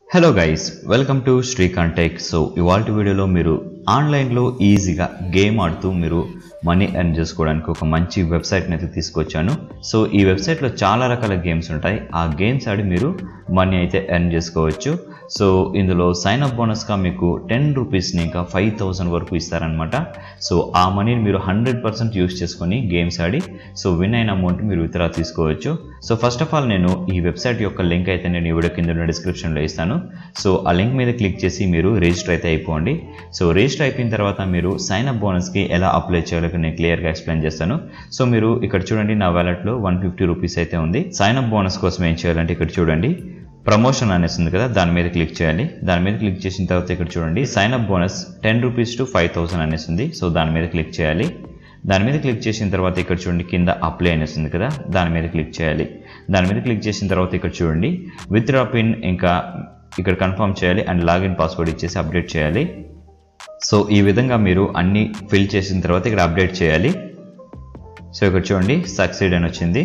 hello guys welcome to Srikanth tech so ఇవాళ వీడియోలో మీరు ఆన్లైన్లో ఈజీగా గేమ్ ఆడుతూ మీరు మనీ ఎర్న్ చేసుకోవడానికి ఒక మంచి వెబ్సైట్ని అయితే తీసుకొచ్చాను సో ఈ వెబ్సైట్లో చాలా రకాల గేమ్స్ ఉంటాయి ఆ గేమ్స్ ఆడి మీరు మనీ అయితే ఎర్న్ చేసుకోవచ్చు సో ఇందులో సైన్ అప్ బోనస్గా మీకు టెన్ రూపీస్ని ఇంకా ఫైవ్ థౌసండ్ వరకు ఇస్తారనమాట సో ఆ మనీని మీరు హండ్రెడ్ పర్సెంట్ యూస్ చేసుకొని గేమ్స్ ఆడి సో విన్ అయిన అమౌంట్ మీరు విత్డ్రా తీసుకోవచ్చు సో ఫస్ట్ ఆఫ్ ఆల్ నేను ఈ వెబ్సైట్ యొక్క లింక్ అయితే నేను ఈ వీడియో కింద ఉన్న డిస్క్రిప్షన్లో ఇస్తాను సో ఆ లింక్ మీద క్లిక్ చేసి మీరు రిజిస్టర్ అయితే అయిపోండి సో రిజిస్టర్ అయిపోయిన తర్వాత మీరు సైన్ అప్ బోనస్కి ఎలా అప్లై చేయాలో నేను క్లియర్గా ఎక్స్ప్లెయిన్ చేస్తాను సో మీరు ఇక్కడ చూడండి నా వ్యాలెట్లో వన్ ఫిఫ్టీ రూపీస్ అయితే ఉంది సైన్ అప్ బోనస్ కోసం ఏం చేయాలంటే ఇక్కడ చూడండి ప్రమోషన్ అనేసి ఉంది కదా దాని మీద క్లిక్ చేయాలి దాని మీద క్లిక్ చేసిన తర్వాత ఇక్కడ చూడండి sign up bonus ten rupees to five thousand అనేసి ఉంది సో దాని మీద క్లిక్ చేయాలి దాని మీద క్లిక్ చేసిన తర్వాత ఇక్కడ చూడండి కింద అప్లై అనేసి ఉంది కదా దాని మీద క్లిక్ చేయాలి దాని మీద క్లిక్ చేసిన తర్వాత ఇక్కడ చూడండి విత్ పిన్ ఇంకా ఇక్కడ కన్ఫర్మ్ చేయాలి అండ్ లాగిన్ పాస్వర్డ్ ఇచ్చేసి అప్డేట్ చేయాలి సో ఈ విధంగా మీరు అన్ని ఫిల్ చేసిన తర్వాత ఇక్కడ అప్డేట్ చేయాలి సో ఇక్కడ చూడండి సక్సీడ్ అని వచ్చింది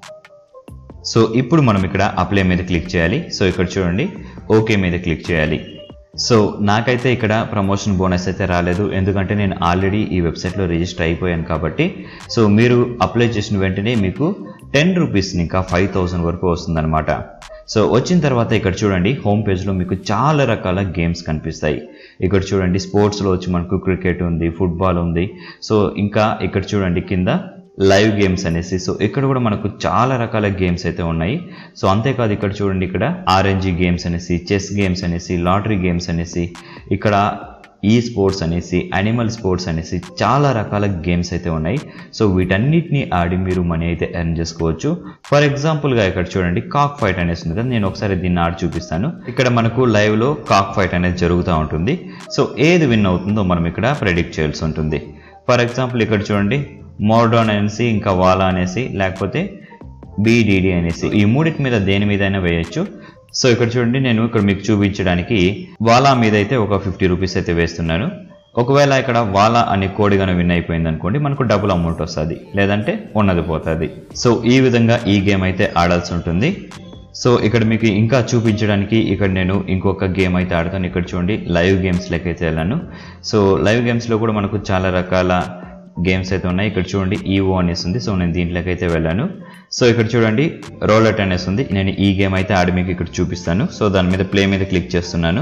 సో ఇప్పుడు మనం ఇక్కడ అప్లై మీద క్లిక్ చేయాలి సో ఇక్కడ చూడండి ఓకే మీద క్లిక్ చేయాలి సో నాకైతే ఇక్కడ ప్రమోషన్ బోనస్ అయితే రాలేదు ఎందుకంటే నేను ఆల్రెడీ ఈ వెబ్సైట్లో రిజిస్టర్ అయిపోయాను కాబట్టి సో మీరు అప్లై చేసిన వెంటనే మీకు టెన్ రూపీస్ని ఇంకా ఫైవ్ థౌసండ్ వరకు వస్తుందన్నమాట సో వచ్చిన తర్వాత ఇక్కడ చూడండి హోమ్ పేజ్లో మీకు చాలా రకాల గేమ్స్ కనిపిస్తాయి ఇక్కడ చూడండి స్పోర్ట్స్లో వచ్చి మనకు క్రికెట్ ఉంది ఫుట్బాల్ ఉంది సో ఇంకా ఇక్కడ చూడండి కింద లైవ్ గేమ్స్ అనేసి సో ఇక్కడ కూడా మనకు చాలా రకాల గేమ్స్ అయితే ఉన్నాయి సో అంతేకాదు ఇక్కడ చూడండి ఇక్కడ ఆర్ఎన్జీ గేమ్స్ అనేసి చెస్ గేమ్స్ అనేసి లాటరీ గేమ్స్ అనేసి ఇక్కడ ఈ స్పోర్ట్స్ అనేసి యానిమల్ స్పోర్ట్స్ అనేసి చాలా రకాల గేమ్స్ అయితే ఉన్నాయి సో వీటన్నిటిని ఆడి మీరు మనీ అయితే ఎర్న్ చేసుకోవచ్చు ఫర్ ఎగ్జాంపుల్గా ఇక్కడ చూడండి కాక్ ఫైట్ అనేసి ఉంది కదా నేను ఒకసారి దీన్ని ఆడి చూపిస్తాను ఇక్కడ మనకు లైవ్లో కాక్ ఫైట్ అనేది జరుగుతూ ఉంటుంది సో ఏది విన్ అవుతుందో మనం ఇక్కడ ప్రెడిక్ట్ చేయాల్సి ఉంటుంది ఫర్ ఎగ్జాంపుల్ ఇక్కడ చూడండి మోర్డాన్ అనేసి ఇంకా వాలా అనేసి లేకపోతే బీడీడీ అనేసి ఈ మూడింటి మీద దేని మీదైనా వేయచ్చు సో ఇక్కడ చూడండి నేను ఇక్కడ మీకు చూపించడానికి వాలా మీద అయితే ఒక ఫిఫ్టీ రూపీస్ అయితే వేస్తున్నాను ఒకవేళ ఇక్కడ వాలా అనే కోడి కానీ విన్ అయిపోయింది అనుకోండి మనకు డబుల్ అమౌంట్ వస్తుంది లేదంటే ఉన్నది పోతుంది సో ఈ విధంగా ఈ గేమ్ అయితే ఆడాల్సి ఉంటుంది సో ఇక్కడ మీకు ఇంకా చూపించడానికి ఇక్కడ నేను ఇంకొక గేమ్ అయితే ఆడతాను ఇక్కడ చూడండి లైవ్ గేమ్స్ లెక్కైతే వెళ్ళాను సో లైవ్ గేమ్స్లో కూడా మనకు చాలా రకాల గేమ్స్ అయితే ఉన్నాయి ఇక్కడ చూడండి ఈవో అనేసి ఉంది సో నేను దీంట్లోకి అయితే వెళ్ళాను సో ఇక్కడ చూడండి రోలెట్ అనేసి ఉంది నేను ఈ గేమ్ అయితే ఆడి మీకు ఇక్కడ చూపిస్తాను సో దాని మీద ప్లే మీద క్లిక్ చేస్తున్నాను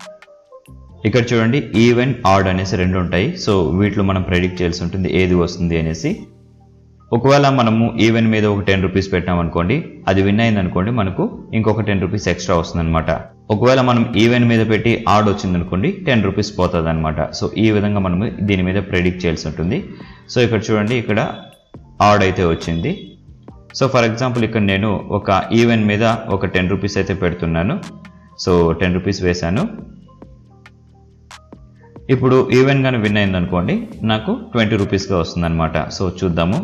ఇక్కడ చూడండి ఈవెన్ ఆడ్ అనేసి రెండు ఉంటాయి సో వీటిలో మనం ప్రెడిక్ట్ చేయాల్సి ఉంటుంది ఏది వస్తుంది అనేసి ఒకవేళ మనము ఈవెన్ మీద ఒక టెన్ రూపీస్ పెట్టాం అనుకోండి అది విన్ అయింది అనుకోండి మనకు ఇంకొక టెన్ రూపీస్ ఎక్స్ట్రా వస్తుంది అనమాట ఒకవేళ మనం ఈవెన్ మీద పెట్టి ఆడ్ వచ్చింది అనుకోండి టెన్ రూపీస్ పోతుంది అనమాట సో ఈ విధంగా మనము దీని మీద ప్రెడిక్ట్ చేయాల్సి ఉంటుంది సో ఇక్కడ చూడండి ఇక్కడ ఆడ్ అయితే వచ్చింది సో ఫర్ ఎగ్జాంపుల్ ఇక్కడ నేను ఒక ఈవెన్ మీద ఒక టెన్ రూపీస్ అయితే పెడుతున్నాను సో టెన్ రూపీస్ వేశాను ఇప్పుడు ఈవెన్ కానీ విన్ అయింది అనుకోండి నాకు ట్వంటీ రూపీస్గా వస్తుంది అనమాట సో చూద్దాము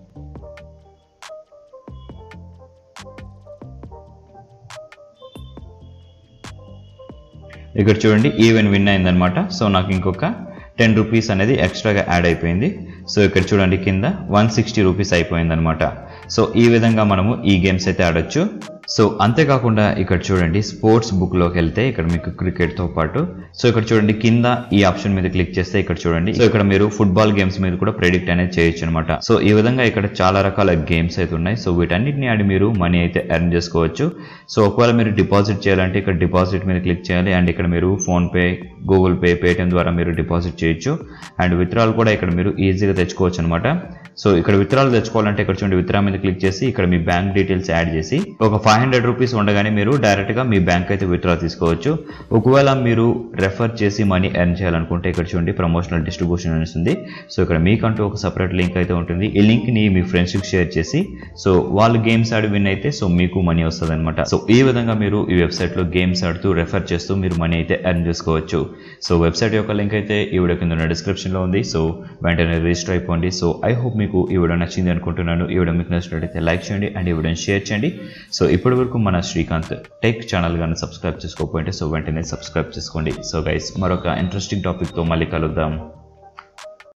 ఇక్కడ చూడండి ఈవెన్ విన్ అయిందనమాట సో నాకు ఇంకొక టెన్ రూపీస్ అనేది ఎక్స్ట్రాగా యాడ్ అయిపోయింది సో ఇక్కడ చూడండి కింద వన్ సిక్స్టీ రూపీస్ అయిపోయింది అనమాట సో ఈ విధంగా మనము ఈ గేమ్స్ అయితే ఆడొచ్చు సో అంతేకాకుండా ఇక్కడ చూడండి స్పోర్ట్స్ బుక్లోకి వెళ్తే ఇక్కడ మీకు క్రికెట్తో పాటు సో ఇక్కడ చూడండి కింద ఈ ఆప్షన్ మీద క్లిక్ చేస్తే ఇక్కడ చూడండి సో ఇక్కడ మీరు ఫుట్బాల్ గేమ్స్ మీద కూడా ప్రెడిక్ట్ అనేది చేయొచ్చు అనమాట సో ఈ విధంగా ఇక్కడ చాలా రకాల గేమ్స్ అయితే ఉన్నాయి సో వీటన్నిటిని ఆడి మీరు మనీ అయితే ఎర్న్ చేసుకోవచ్చు సో ఒకవేళ మీరు డిపాజిట్ చేయాలంటే ఇక్కడ డిపాజిట్ మీద క్లిక్ చేయాలి అండ్ ఇక్కడ మీరు ఫోన్పే గూగుల్ పే పేటిఎం ద్వారా మీరు డిపాజిట్ చేయొచ్చు అండ్ విత్డ్రాల్ కూడా ఇక్కడ మీరు ఈజీగా తెచ్చుకోవచ్చు అనమాట సో ఇక్కడ విత్డ్రాల్ తెచ్చుకోవాలంటే ఇక్కడ చూడండి విత్డ్రా మీద క్లిక్ చేసి ఇక్కడ మీ బ్యాంక్ డీటెయిల్స్ యాడ్ చేసి ఒక ఫైవ్ హండ్రెడ్ రూపీస్ ఉండగానే మీరు డైరెక్ట్గా మీ బ్యాంక్ అయితే విత్డ్రా తీసుకోవచ్చు ఒకవేళ మీరు రెఫర్ చేసి మనీ ఎర్న్ చేయాలనుకుంటే ఇక్కడ చూడండి ప్రమోషనల్ డిస్ట్రిబ్యూషన్ అనేసి సో ఇక్కడ మీకంటూ ఒక సపరేట్ లింక్ అయితే ఉంటుంది ఈ లింక్ని మీ ఫ్రెండ్స్కి షేర్ చేసి సో వాళ్ళు గేమ్స్ ఆడి విన్ అయితే సో మీకు మనీ వస్తుంది అనమాట సో ఈ విధంగా మీరు ఈ వెబ్సైట్లో గేమ్స్ ఆడుతూ రెఫర్ చేస్తూ మీరు మనీ అయితే ఎర్న్ చేసుకోవచ్చు సో వెబ్సైట్ యొక్క లింక్ అయితే ఈ వీడియో కింద డిస్క్రిప్షన్లో ఉంది సో వెంటనే రిజిస్టర్ అయిపోండి సో ఐ హోప్ మీకు ఈ వీడియో నచ్చింది అనుకుంటున్నాను ఈ వీడియో మీకు నచ్చినట్లయితే లైక్ చేయండి అండ్ ఈ వీడియోని షేర్ చేయండి సో ఇప్పటి వరకు మన శ్రీకాంత్ టెక్ ఛానల్ కానీ సబ్స్క్రైబ్ చేసుకోకపోయింటే సో వెంటనే సబ్స్క్రైబ్ చేసుకోండి సో గైస్ మరొక ఇంట్రెస్టింగ్ టాపిక్తో మళ్ళీ కలుద్దాం